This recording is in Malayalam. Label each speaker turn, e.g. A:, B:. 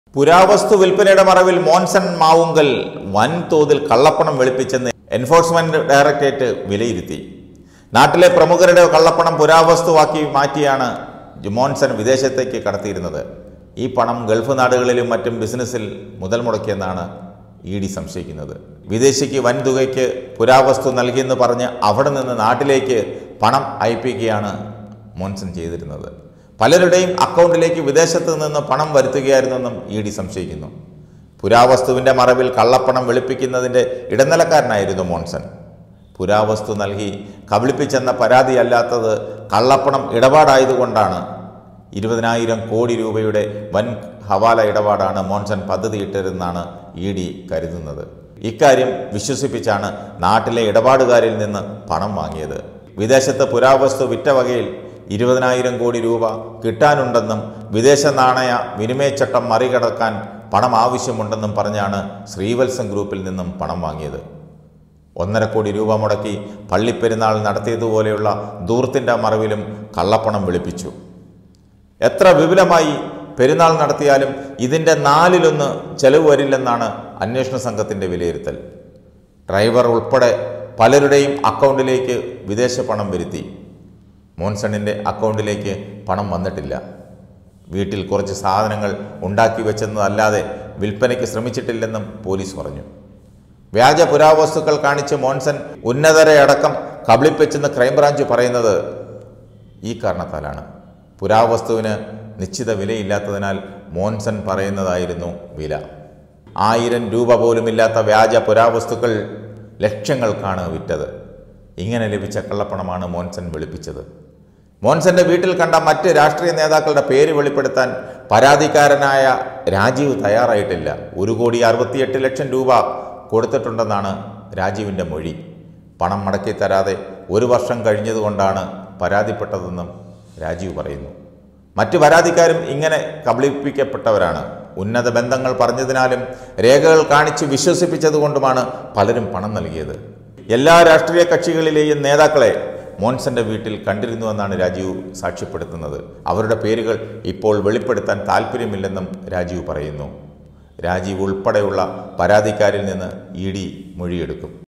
A: പുരാവസ്തു വിൽപ്പനയുടെ മറവിൽ മോൻസൺ മാവുങ്കൽ വൻതോതിൽ കള്ളപ്പണം വെളുപ്പിച്ചെന്ന് എൻഫോഴ്സ്മെന്റ് ഡയറക്ടറേറ്റ് വിലയിരുത്തി നാട്ടിലെ പ്രമുഖരുടെ കള്ളപ്പണം പുരാവസ്തുവാക്കി മാറ്റിയാണ് മോൻസൺ വിദേശത്തേക്ക് കടത്തിയിരുന്നത് ഈ പണം ഗൾഫ് നാടുകളിലും മറ്റും ബിസിനസ്സിൽ മുതൽ മുടക്കിയെന്നാണ് ഇ ഡി സംശയിക്കുന്നത് വിദേശിക്ക് വൻതുകയ്ക്ക് പുരാവസ്തു നൽകിയെന്ന് പറഞ്ഞ് അവിടെ നിന്ന് നാട്ടിലേക്ക് പണം അയപ്പിക്കുകയാണ് മോൻസൺ ചെയ്തിരുന്നത് പലരുടെയും അക്കൗണ്ടിലേക്ക് വിദേശത്ത് നിന്ന് പണം വരുത്തുകയായിരുന്നെന്നും ഇ ഡി സംശയിക്കുന്നു പുരാവസ്തുവിൻ്റെ മറവിൽ കള്ളപ്പണം വെളുപ്പിക്കുന്നതിൻ്റെ ഇടനിലക്കാരനായിരുന്നു മോൺസൺ പുരാവസ്തു നൽകി കബളിപ്പിച്ചെന്ന പരാതിയല്ലാത്തത് കള്ളപ്പണം ഇടപാടായതുകൊണ്ടാണ് ഇരുപതിനായിരം കോടി രൂപയുടെ വൻ ഹവാല ഇടപാടാണ് മോൺസൺ പദ്ധതിയിട്ടിരുന്നാണ് ഇ ഡി കരുതുന്നത് ഇക്കാര്യം വിശ്വസിപ്പിച്ചാണ് നാട്ടിലെ ഇടപാടുകാരിൽ നിന്ന് പണം വാങ്ങിയത് വിദേശത്ത് പുരാവസ്തു വിറ്റ വകയിൽ ഇരുപതിനായിരം കോടി രൂപ കിട്ടാനുണ്ടെന്നും വിദേശ നാണയ വിനിമയച്ചട്ടം മറികടക്കാൻ പണം ആവശ്യമുണ്ടെന്നും പറഞ്ഞാണ് ശ്രീവത്സം ഗ്രൂപ്പിൽ നിന്നും പണം വാങ്ങിയത് ഒന്നര കോടി രൂപ മുടക്കി പള്ളിപ്പെരുന്നാൾ നടത്തിയതുപോലെയുള്ള ദൂർത്തിൻ്റെ മറവിലും കള്ളപ്പണം വെളുപ്പിച്ചു എത്ര വിപുലമായി പെരുന്നാൾ നടത്തിയാലും ഇതിൻ്റെ നാലിലൊന്ന് ചെലവ് വരില്ലെന്നാണ് അന്വേഷണ സംഘത്തിൻ്റെ വിലയിരുത്തൽ ഡ്രൈവർ ഉൾപ്പെടെ പലരുടെയും അക്കൗണ്ടിലേക്ക് വിദേശ പണം വരുത്തി മോൻസണിൻ്റെ അക്കൗണ്ടിലേക്ക് പണം വന്നിട്ടില്ല വീട്ടിൽ കുറച്ച് സാധനങ്ങൾ ഉണ്ടാക്കി വെച്ചെന്നതല്ലാതെ വിൽപ്പനയ്ക്ക് ശ്രമിച്ചിട്ടില്ലെന്നും പോലീസ് പറഞ്ഞു വ്യാജ പുരാവസ്തുക്കൾ കാണിച്ച് മോൻസൺ ഉന്നതരെ അടക്കം കബളിപ്പിച്ചെന്ന് ക്രൈംബ്രാഞ്ച് പറയുന്നത് ഈ കാരണത്താലാണ് പുരാവസ്തുവിന് നിശ്ചിത വിലയില്ലാത്തതിനാൽ മോൻസൺ പറയുന്നതായിരുന്നു വില ആയിരം രൂപ പോലുമില്ലാത്ത വ്യാജ പുരാവസ്തുക്കൾ ലക്ഷങ്ങൾക്കാണ് വിറ്റത് ഇങ്ങനെ ലഭിച്ച കള്ളപ്പണമാണ് മോൻസൺ വെളുപ്പിച്ചത് മോൻസന്റെ വീട്ടിൽ കണ്ട മറ്റ് രാഷ്ട്രീയ നേതാക്കളുടെ പേര് വെളിപ്പെടുത്താൻ പരാതിക്കാരനായ രാജീവ് തയ്യാറായിട്ടില്ല ഒരു കോടി അറുപത്തിയെട്ട് ലക്ഷം രൂപ കൊടുത്തിട്ടുണ്ടെന്നാണ് രാജീവിൻ്റെ മൊഴി പണം മടക്കി തരാതെ ഒരു വർഷം കഴിഞ്ഞതുകൊണ്ടാണ് പരാതിപ്പെട്ടതെന്നും രാജീവ് പറയുന്നു മറ്റു പരാതിക്കാരും ഇങ്ങനെ കബളിപ്പിക്കപ്പെട്ടവരാണ് ഉന്നത ബന്ധങ്ങൾ പറഞ്ഞതിനാലും രേഖകൾ കാണിച്ച് വിശ്വസിപ്പിച്ചതുകൊണ്ടുമാണ് പലരും പണം നൽകിയത് എല്ലാ രാഷ്ട്രീയ കക്ഷികളിലെയും നേതാക്കളെ മോൻസന്റെ വീട്ടിൽ കണ്ടിരുന്നുവെന്നാണ് രാജീവ് സാക്ഷ്യപ്പെടുത്തുന്നത് അവരുടെ പേരുകൾ ഇപ്പോൾ വെളിപ്പെടുത്താൻ താല്പര്യമില്ലെന്നും രാജീവ് പറയുന്നു രാജീവ് ഉൾപ്പെടെയുള്ള പരാതിക്കാരിൽ നിന്ന് ഇ ഡി മൊഴിയെടുക്കും